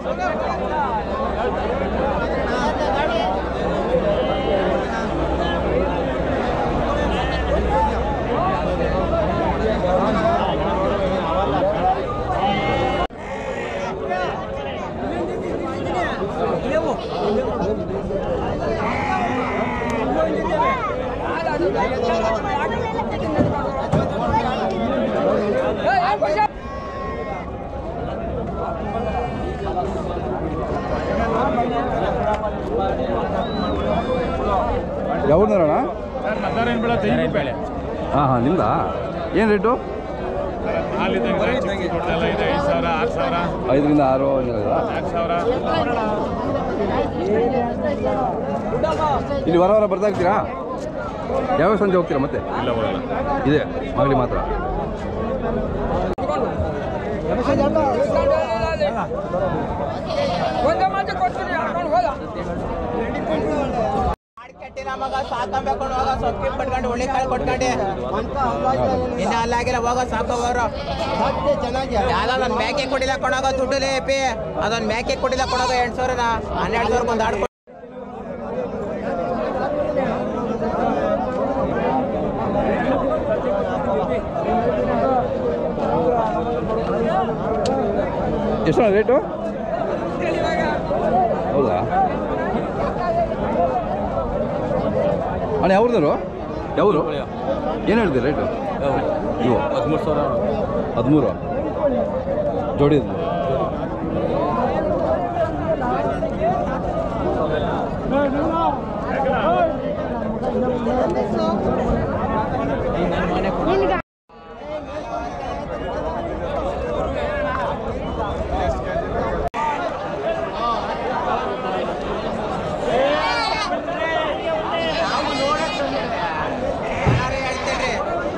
ಯಾವ್ದಣ್ಣ sir ಮದ್ದಾರೇನು ಬೇಡ ತೆಂಗಿನ ಬೇಳೆ ಹಾಂ ಹಾಂ ನಿಮ್ದಾ ಏನು ರೇಟು ಹಾಲಿದ್ದಂಗೆ ಚಿಕ್ಕ ದೊಡ್ಡದೆಲ್ಲ ಇದೆ ಐದು ಸಾವಿರ ಆರು ಸಾವಿರ ಐದರಿಂದ ಆರು ಹಂಗಿಲ್ಲ ನಾಲ್ಕು ಸಾವಿರ ಇಲ್ಲಿ ವಾರ ವಾರ ಬರ್ತಾ ಇರ್ತೀರಾ ಯಾವ ಸಂಜೆ ಹೋಗ್ತೀರಾ ಮತ್ತೆ ಇಲ್ಲ ಹೋಗಲ್ಲ ಇದೆ ಮಾಗಡಿ ಮಾತ್ರ ಕಟ್ಟಿನ ಮಗ ಸಾಕೊಂಬೇಕು ಹೋಗ ಸೊಪ್ಪಿ ಪಡ್ಕೊಂಡು ಒಳ್ಳೆ ಕಾಳು ಕೊಟ್ಕೊಂಡೆ ಇನ್ನ ಅಲ್ಲಾಗಿಲ್ಲ ಹೋಗ ಸಾಕೋವರು ಯಾವ್ದೋ ಒಂದ್ ಮೇಕೆ ಕೊಡಿಲ್ಲ ಕೊಡೋಗ ದುಡ್ಡು ಪಿ ಅದೊಂದ್ ಮೇಕೆ ಕೊಡಿಲ್ಲ ಕೊಡೋಗ ಎಂಟು ಸಾವಿರನ ಹನ್ನೆರಡು ಸಾವಿರ ಒಂದು ಆಡ್ಕೊಂಡು ಎಷ್ಟು ರೇಟು ಹೌದಾ ಅಣ್ಣ ಯಾವ್ರದ್ರು ಯಾವರು ಏನು ಹೇಳ್ತೀರಿ ರೇಟು ಇವು ಹದಿಮೂರು ಸಾವಿರ ಹದಿಮೂರು ಜೋಡಿ ಹೇಳ್ತೇನೆ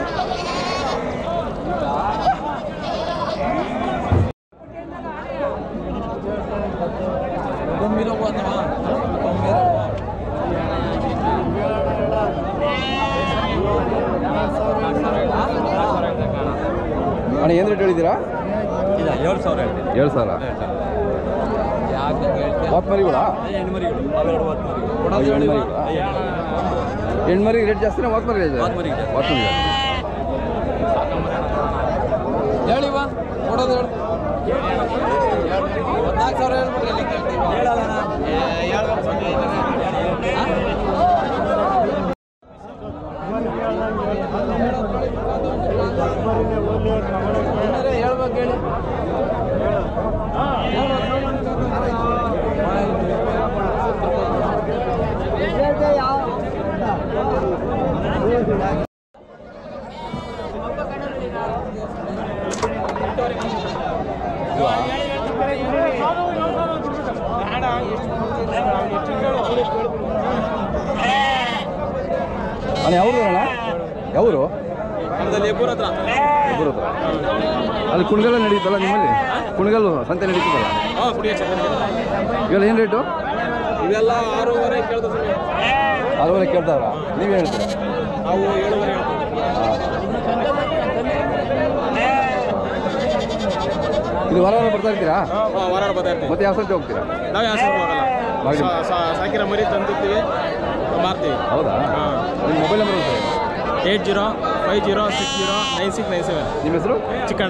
ಅಣ್ಣ ಏನು ರೇಟ್ ಹೇಳಿದ್ದೀರಾ ಇಲ್ಲ ಏಳು ಸಾವಿರ ಹೇಳ್ತೀನಿ ಏಳು ಸಾವಿರ ಯಾಕೆ ಹೇಳ್ತೀನಿ ಹೊತ್ತು ಮರಿಗಳ ಹೆಣ್ಮರಿಗಳು ಅವೆರಡು ಹೊತ್ತು ಮರಿಗಳು ಹೆಣ್ಮರಿಗಳ ಹೆಣ್ಮರಿ ರೇಟ್ ಜಾಸ್ತಿನ ಹೊತ್ತು ಮರಿ ರೇಟ್ ಹೊತ್ತು ಮರಿಗೆ ಜಾಸ್ತಿ. ಹೊತ್ತು ಮರಿ ಹೇಳಿವ ಕೊಡೋದು ಹೇಳು ಹದಿನಾಲ್ಕು ಸಾವಿರ ಹೇಳ್ಬಿಟ್ರೆ ಎಲ್ಲಿ ಕೇಳ್ತೀವಿ ಹೇಳಲ್ಲ ಹೇಳ್ಬೇಕು ಹೇಳಿ ಅಣ್ಣ ಯಾವ್ದು ಅಣ್ಣ ಯಾವರು ನಮ್ದಲ್ಲಿ ಇಬ್ಬರ ಹತ್ರ ಇಬ್ಬರು ಹತ್ರ ಅಲ್ಲಿ ಕುಣಗಲ್ಲ ನಡೀತಲ್ಲ ನಿಮ್ಮಲ್ಲಿ ಕುಣಗಲ್ಲು ಸಂತೆ ನಡೀತದಲ್ಲ ಹಾಂ ಕುಡಿಯೋ ಚೆನ್ನಾಗಿದೆ ಇವೆಲ್ಲ ಏನು ರೇಟು ಇವೆಲ್ಲ ಆರೂವರೆ ಕೇಳ್ತಾ ಸ್ವಾಮಿ ಆರೂವರೆ ಕೇಳ್ತಾವ್ರ ನೀವೇನು ಹೇಳ್ತೀರಾ ನಾವು ಏಳುವರೆ ಹೇಳ್ತೀವಿ ಇದು ವಾರ ವಾರ ಬರ್ತಾ ಇರ್ತೀರಾ ಹಾಂ ವಾರ ಬರ್ತಾ ಇರ್ತೀವಿ ಮತ್ತೆ ಯಾವ ಸಂತೆ ಹೋಗ್ತೀರಾ ನಾವು ಯಾವ ಸಲ ಹೋಗಲ್ಲ ಬಾಗಿಲು. ಸಾ- ಸಾ- ಸಾಕಿರೋ ಮರಿ ತಂದಿರ್ತೀವಿ ಮಾರ್ತೀವಿ ಹೌದಾ ಹಾಂ ನಿಮ್ಮ mobile number sir eight zero five zero six zero nine six nine seven ನಿಮ್ಮ ಹೆಸರು ಚಿಕ್ಕಣ್ಣ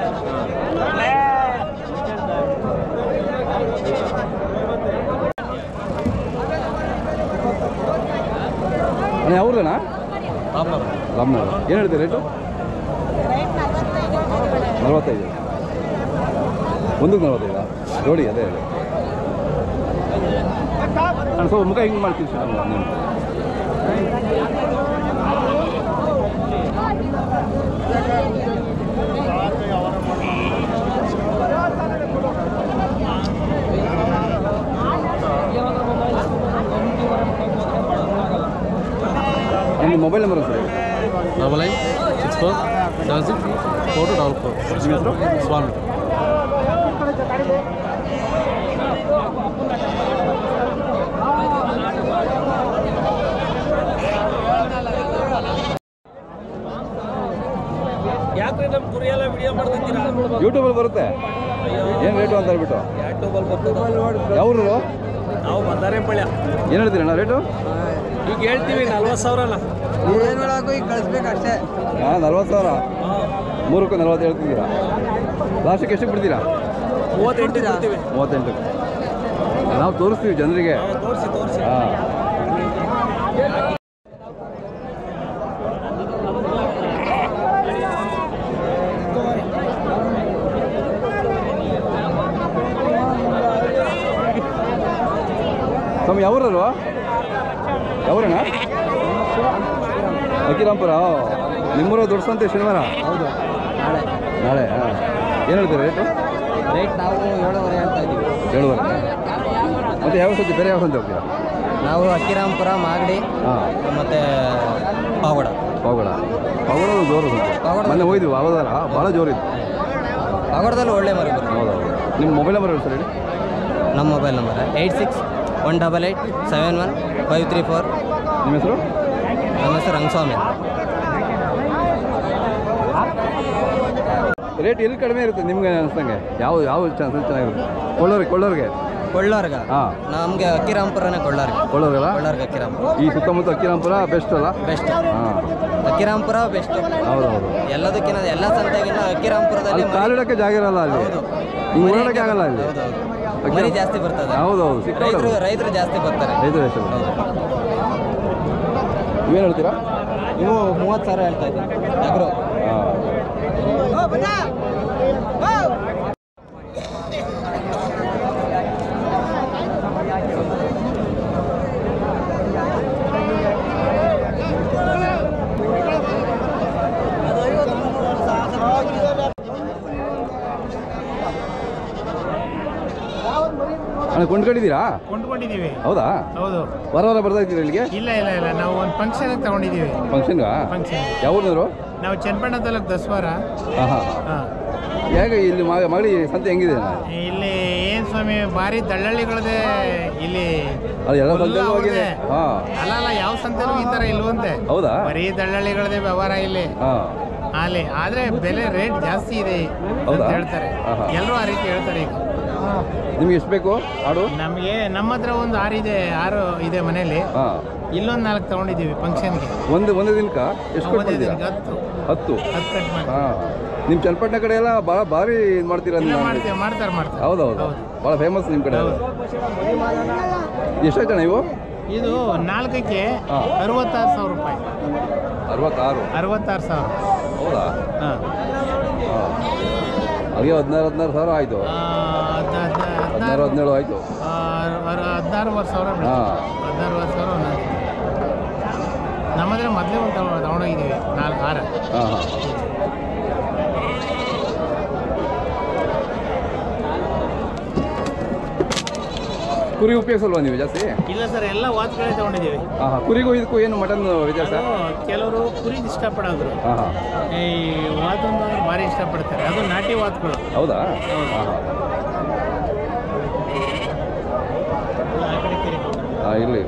ಅಣ್ಣ ಯಾವ್ದಣ್ಣ ರಾಮನಗರ ಏನು ಹೇಳ್ತೀರಿ ರೇಟು ನಲ್ವತ್ತೈದು ಒಂದಕ್ಕೆ ನಲ್ವತ್ತೈದಾ ಜೋಡಿ ಅದೇ ಹೇಳಿ ನಾನು ಸ್ವಲ್ಪ ಮುಖ ಹಿಂಗೆ ಮಾಡ್ತೀನಿ ಸರ್ ನೀವು ನಿಮ್ಮ mobile number sir double I six four seven six four two double four ನಿಮ್ಮ ಹೆಸರು ಸ್ವಾಮಿ ಯಾಕ್ರಿ ನಮ್ಮ ಕುರಿ ಎಲ್ಲ ವಿಡಿಯೋ ಮಾಡ್ತಿದ್ದೀರಾ ಯೂಟ್ಯೂಬಲ್ಲಿ ಬರುತ್ತೆ ಅಯ್ಯೋ ಏನು ರೇಟು ಅಂತ ಹೇಳ್ಬಿಟ್ಟು ಯಾವ್ರು ನಾವು ಬಂದಾರೆ ಪಳ್ಯ ಏನು ಹೇಳ್ತೀರಣ್ಣ ರೇಟು ಈಗ ಹೇಳ್ತೀವಿ ನಲ್ವತ್ತು ಸಾವಿರ ಅಲ್ಲ ಏನು ಹೇಳೋಕು ಈಗ ಕಳಿಸ್ಬೇಕು ಅಷ್ಟೇ ಹಾಂ ನಲ್ವತ್ತು ಸಾವಿರ ಮೂರಕ್ಕೂ ನಲ್ವತ್ತು ಹೇಳ್ತಿದ್ದೀರಾ ಲಾಸ್ಟಿಗೆ ಎಷ್ಟು ಬಿಡ್ತೀರಾ ಮೂವತ್ತೆಂಟು ಕೊಡ್ತೀವಿ ಮೂವತ್ತೆಂಟು ನಾವು ತೋರಿಸ್ತೀವಿ ಜನರಿಗೆ ತೋರಿಸಿ ತೋರಿಸಿ ಹಾಂ ಸ್ವಾಮಿ ಯಾವ್ರಲ್ವಾ ಯಾವ್ರಣ್ಣ ಅಕ್ಕಿರಾಂಪುರ ನಿಮ್ಮೂರ ದೊಡ್ಡ ಸಂತೆ ಶನಿವಾರ ಹೌದು ನಾಳೆ ನಾಳೆ ಹಾಂ ಏನು ಹೇಳ್ತೀರಾ ರೇಟು ರೇಟ್ ನಾವು ಏಳುವರೆ ಹೇಳ್ತಾ ಇದ್ದೀವಿ ಏಳುವರೆ ಮತ್ತು ಯಾವ ಸಂತೆ ಬೇರೆ ಯಾವ ಸಂತೆ ಹೋಗ್ತೀರಾ ನಾವು ಅಕ್ಕಿರಾಂಪುರ ಮಾಗಡಿ ಹಾಂ ಮತ್ತು ಪಾವಗಡ ಪಾವಗಡ ಪಾವಗಡ ಜೋರು ಸಂತೆ ಪಾವಗಡ. ಮೊನ್ನೆ ಹೋಗಿದ್ವಿ ಅವಧಾರ ಭಾಳ ಜೋರಿತ್ತು ಪಾವಗಡದಲ್ಲಿ ಒಳ್ಳೆ ಮರಿ ಬರುತ್ತೆ ಹೌದೌದು ನಿಮ್ಮ ಮೊಬೈಲ್ ನಂಬರ್ ಹೇಳಿ ಸರ್ ಹೇಳಿ ನಮ್ಮ mobile number eight six one double eight seven one five three four ನಿಮ್ಮ ಹೆಸರು ನಮ್ಮ ಹೆಸರು ರಂಗಸ್ವಾಮಿ ರೇಟ್ ಎಲ್ಲಿ ಕಡಿಮೆ ಇರುತ್ತೆ ನಿಮ್ಗೆ ಅನಿಸ್ತಂಗೆ ಯಾವ ಯಾವ ಚಾನ್ಸ್ ಚೆನ್ನಾಗಿರುತ್ತೆ ಕೊಳ್ಳೋರಿಗೆ ಕೊಳ್ಳೋರಿಗೆ ಕೊಳ್ಳೋರ್ಗ ಹಾಂ ನಮಗೆ ಅಕ್ಕಿರಾಂಪುರನೇ ಕೊಳ್ಳೋರ್ಗೆ ಕೊಳ್ಳೋರಿಗಲ್ಲ ಕೊಳ್ಳೋರ್ಗೆ ಅಕ್ಕಿರಾಂಪುರ ಈ ಸುತ್ತಮುತ್ತ ಅಕ್ಕಿರಾಂಪುರ ಬೆಸ್ಟ್ ಅಲ್ಲ ಬೆಸ್ಟ್ ಹಾಂ ಅಕ್ಕಿರಾಂಪುರ ಬೆಸ್ಟ್ ಹೌದೌದು ಎಲ್ಲದಕ್ಕಿಂತ ಎಲ್ಲ ಸಂತೆಗಿನ್ನ ಅಕ್ಕಿರಾಂಪುರದಲ್ಲಿ ಅಲ್ಲಿ ಕಾಲಿಡಕ್ಕೆ ಜಾಗ ಇರಲ್ಲ ಅಲ್ಲಿ ಹೌದು. ಹಿಂಗೆ ಓಡಾಡಕ್ಕೆ ಆಗಲ್ಲ ಅಲ್ಲಿ ಹೌದೌದು ಮರಿ ಜಾಸ್ತಿ ಬರ್ತದೆ ಹೌದೌದು ಸಿಕ್ಕ ರೈತರು ರೈತರು ಜಾಸ್ತಿ ಬರ್ತಾರೆ ರೈತರ ಹೆಸರು ಹೌದು ನೀವೇನು ಹೇಳ್ತೀರಾ ನೀವು ಮೂವತ್ತು ಸಾವಿರ ಹೇಳ್ತಾ ಇದ್ದೀನಿ ಅಗ್ರೋ ಹಾಂ ಅಣ್ಣ ಕೊಂಡ್ಕೊಂಡಿದ್ದೀರಾ ಕೊಂಡ್ಕೊಂಡಿದ್ದೀವಿ ಹೌದಾ ಹೌದು ವಾರ ವಾರ ಬರ್ತಾ ಇದ್ದೀರಾ ಇಲ್ಲಿಗೆ ಇಲ್ಲ ಇಲ್ಲ ಇಲ್ಲ ನಾವು ಒಂದು ಫಂಕ್ಷನ್ ತಗೊಂಡಿದ್ದೀವಿ ಫಂಕ್ಷನ್ಗಾ ಫಂಕ್ಷನ್ ಯಾವ ಊರಿನವರು ನಾವು ಚನ್ನಪಣ್ಣ ತಾಲೂಕು ದಸವಾರ ಹಾಂ ಹಾಂ ಹಾಂ ಹೇಗೆ ಇಲ್ಲಿ ಮ- ಮಗಳಿ ಸಂತೆ ಹೆಂಗಿದೆ ಅಣ್ಣ? ಇಲ್ಲಿ ಏನ್ ಸ್ವಾಮಿ ಭಾರಿ ದಳ್ಳಳ್ಳಿಗಳದೆ ಇಲ್ಲಿ ಅದು ಎಲ್ಲ full ಸಂತೆಗೂ ಹೋಗಿದೆ ಅವ್ರದ್ದೇ. ಹಾಂ ಅಲ್ಲ ಅಲ್ಲ ಯಾವ ಸಂತೆನೂ ಈ ತರ ಇಲ್ವಂತೆ ಹೌದಾ ಬರೀ ದಳ್ಳಳ್ಳಿಗಳದೇ ವ್ಯವಹಾರ ಇಲ್ಲಿ ಹಾಂ ಅಲ್ಲಿ ಆದ್ರೆ ಬೆಲೆ ರೇಟ್ ಜಾಸ್ತಿ ಇದೆ ಅಂತ ಹೌದಾ? ಹೇಳ್ತಾರೆ ಆಹಾ. ಎಲ್ಲರೂ ಆ ರೀತಿ ಹೇಳ್ತಾರೆ ಈಗ ನಿಮ್ಗೆ ಎಷ್ಟು ಬೇಕು ಆಡು ನಮಗೆ ನಮ್ಮ ಹತ್ರ ಒಂದು ಆರು ಇದೆ ಆರು ಇದೆ ಮನೇಲಿ ಹಾಂ ಇಲ್ಲೊಂದು ನಾಲ್ಕು ತಗೊಂಡಿದ್ದೀವಿ ಫಂಕ್ಷನ್ಗೆ ಒಂದು ಒಂದೇ ದಿನಕ್ಕೆ ಎಷ್ಟು ಕೊಡ್ತಿದ್ದೀರಾ ಹತ್ತು ಹತ್ತು ಹತ್ತು ಕಟ್ ಮಾಡಿ ಹಾಂ ನಿಮ್ಮ ಚನ್ನಪಟ್ಟಣ ಕಡೆ ಎಲ್ಲ ಭಾಳ ಭಾರಿ ಇದು ಮಾಡ್ತೀರಾ ಇಲ್ಲ ನೀವು ಮಾಡ್ತೇವೆ ಮಾಡ್ತಾರೆ ಮಾಡ್ತಾರೆ ಹೌದೌದು ಹೌದು. ಭಾಳ ಫೇಮಸ್ ನಿಮ್ಮ ಕಡೆ ಹೌದು. ಎಷ್ಟಾಯ್ತಣ್ಣ ಇವು ಇದು ನಾಲ್ಕಕ್ಕೆ ಹಾ. ಅರವತ್ತಾರು ಸಾವಿರ ರೂಪಾಯಿ ಅರವತ್ತಾರು ಅರವತ್ತಾರು ಸಾವಿರ ಹೌದಾ ಹಾಂ ಹಾಂ ಅಲ್ಲಿಗೆ ಹದಿನಾರು ಹದಿನಾರು ಸಾವಿರ ಆಯಿತು ಹದಿನಾರು ಹದಿನಾರು ಹದಿನೇಳು ಆಯಿತು ಹದಿನಾರುವರೆ ಸಾವಿರ ಹಾ. ಹದಿನಾರುವರೆ ಸಾವಿರ ಒಂದೊಂದು. ನಮ್ಮ ಹತ್ರ ಮೊದಲೇ ಒಂದು ತಗೊಂಡು ತಗೊಂಡೋಗಿದ್ದೀವಿ ನಾಲ್ಕು ಹಾರ ಹಾಂ ಹಾಂ ಕುರಿ ಉಪಯೋಗಿಸಲ್ವಾ ನೀವು ಜಾಸ್ತಿ ಇಲ್ಲ ಸರ್ ಎಲ್ಲ ವಾತ್ಗಳೇ ತಗೊಂಡಿದ್ದೀವಿ ಹಾಂ ಹಾಂ ಕುರಿಗೂ ಇದಕ್ಕೂ ಏನು ಮಟನ್ ವ್ಯತ್ಯಾಸ ಅದು ಕೆಲವರು ಕುರಿ ಇಷ್ಟಪಡೋದ್ರು ಹಾಂ ಹಾಂ ಈ ವಾತೊಂದು ಅಂದ್ರೆ ಭಾರಿ ಇಷ್ಟಪಡ್ತಾರೆ ಅದು ನಾಟಿ ವಾತ್ಗಳು ಹೌದಾ ಹಾಂ ಹಾಂ ಆ ಕಡೆ ತಿರುಗಿ. ಹಾಂ ಇರಲಿ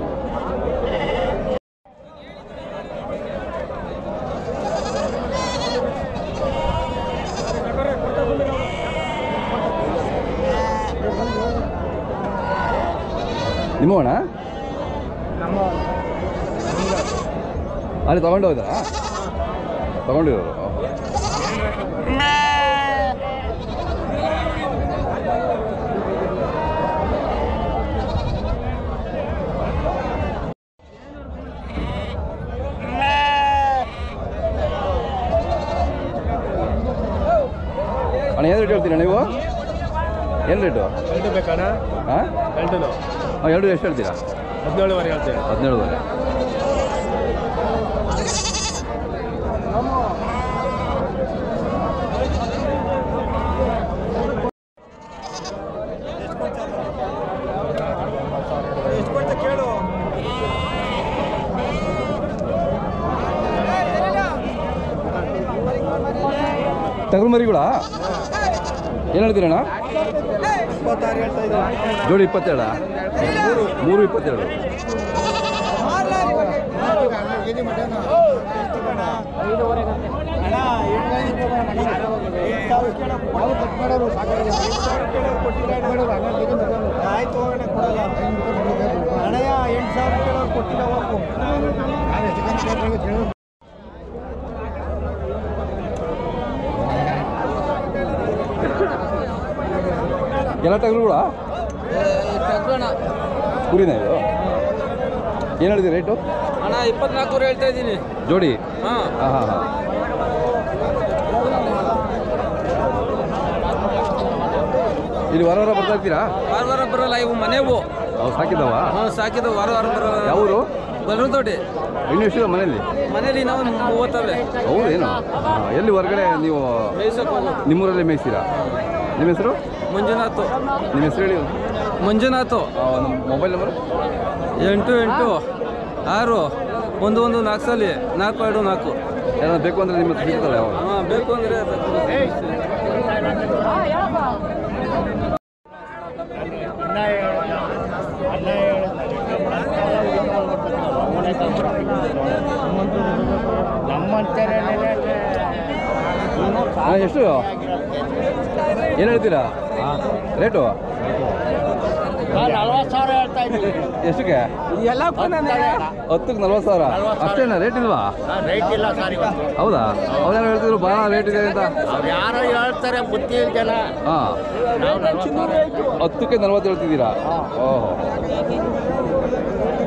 ನಿಮ್ಮವಣ ಅಲ್ಲಿ ತಗೊಂಡು ಹೋಯ್ತಾ ತಗೊಂಡಿರೋರು ಅಣ್ಣ ಏನು ರೇಟ್ ಹೇಳ್ತೀರಾ ನೀವು ಏನು ರೇಟು ಎರಡು ಬೇಕಣ್ಣ ಹಾಂ ಎರಡು ಹಾಂ ಎರಡು ಎಷ್ಟು ಹೇಳ್ತೀರಾ ಹದಿನೇಳುವರೆ ಹೇಳ್ತೇವೆ ಹದಿನೇಳುವರೆ ಟಗರು ಮರಿಗಳಾ ಏನು ಹೇಳ್ತೀರಣ್ಣ ಜೋಡಿ ಇಪ್ಪತ್ತೆರಡ ಮೂರು ಇಪ್ಪತ್ತೆರಡು ಆಯ್ತು ಕೊಡಲ್ಲ ಹಣಯ ಎಂಟು ಸಾವಿರ ಕೇಳೋರು ಕೊಟ್ಟಿಲ್ಲ ಹೋಗು ಎಲ್ಲ ಟಗರುಗಳ ಕುರಿನ ಇದು ಏನು ಹೇಳಿದೆ ರೇಟು ಅಣ್ಣ ಇಪ್ಪತ್ನಾಲ್ಕೂವರೆ ಹೇಳ್ತಾ ಇದ್ದೀನಿ ಜೋಡಿ ಹಾಂ ಹಾಂ ಹಾಂ ಹಾಂ ಇಲ್ಲಿ ವಾರ ವಾರ ಬರ್ತಾ ಇರ್ತೀರಾ ವಾರ ವಾರ ಬರಲ್ಲ ಇವು ಮನೆವು ಅವು ಸಾಕಿದ್ದಾವ ಹಾಂ ಸಾಕಿದ ವಾರ ವಾರ ಬರಲ್ಲ ಯಾವರು ಬಲೂತೋಟಿ ಇನ್ನು ಎಷ್ಟಿದೆ ಮನೇಲಿ ಮನೇಲಿ ನಾವು ಮೂವತ್ತವೆ ಹೌದೇನು ಹಾಂ ಎಲ್ಲಿ ಹೊರಗಡೆ ನೀವು ಮೇಯ್ಸಕ್ಕೆ ಹೋಗು ನಿಮ್ಮೂರಲ್ಲೇ ಮೇಯಿಸ್ತೀರಾ ನಿಮ್ಮ ಹೆಸರು ಮಂಜುನಾಥ್ ನಿಮ್ಮ ಹೆಸರು ಹೇಳಿ ಮಂಜುನಾಥ್ ಆ, ನಮ್ಮ ಮೊಬೈಲ್ ನಂಬರು ಎಂಟು ಎಂಟು ಆರು ಒಂದು ಒಂದು ನಾಲ್ಕು ಸಲ ನಾಲ್ಕು ಎರಡು ನಾಲ್ಕು ಏನಾದ್ರು ಬೇಕು ಅಂದರೆ ನಿಮ್ಮ ಹತ್ರ ಸಿಗ್ತದೆ ಯಾವಾಗ ಹಾಂ ಬೇಕು ಅಂದರೆ ಹಾಂ ಎಷ್ಟು ಏನು ಹೇಳ್ತೀರಾ ರೇಟು ನಲ್ವತ್ತು ಸಾವಿರ ಹೇಳ್ತಾ ಇದ್ದೀವಿ ಎಷ್ಟಕ್ಕೆ ಎಲ್ಲ ಹತ್ತಕ್ಕೆ ನಲ್ವತ್ತು ಸಾವಿರ ಅಷ್ಟೇನಾ ರೇಟ್ ಇಲ್ವಾ ರೈಟ್ ಇಲ್ಲ ಸರ್ ಇವತ್ತು ಹೌದಾ ಅವ್ರು ಹೇಳ್ತಿದ್ರು ಭಾಳ ರೇಟ್ ಇದೆ ಅಂತ ಅವ್ರು ಯಾರೋ ಹೇಳ್ತಾರೆ ಬುದ್ಧಿ ಇಲ್ಲ ಜನ ಹಾಂ ನಾವು ನಲ್ವತ್ತು ಸಾವಿರ ಹೇಳ್ತೀವಿ. ಹತ್ತಕ್ಕೆ ನಲ್ವತ್ತು ಹೇಳ್ತಿದ್ದೀರಾ ಓಹೋ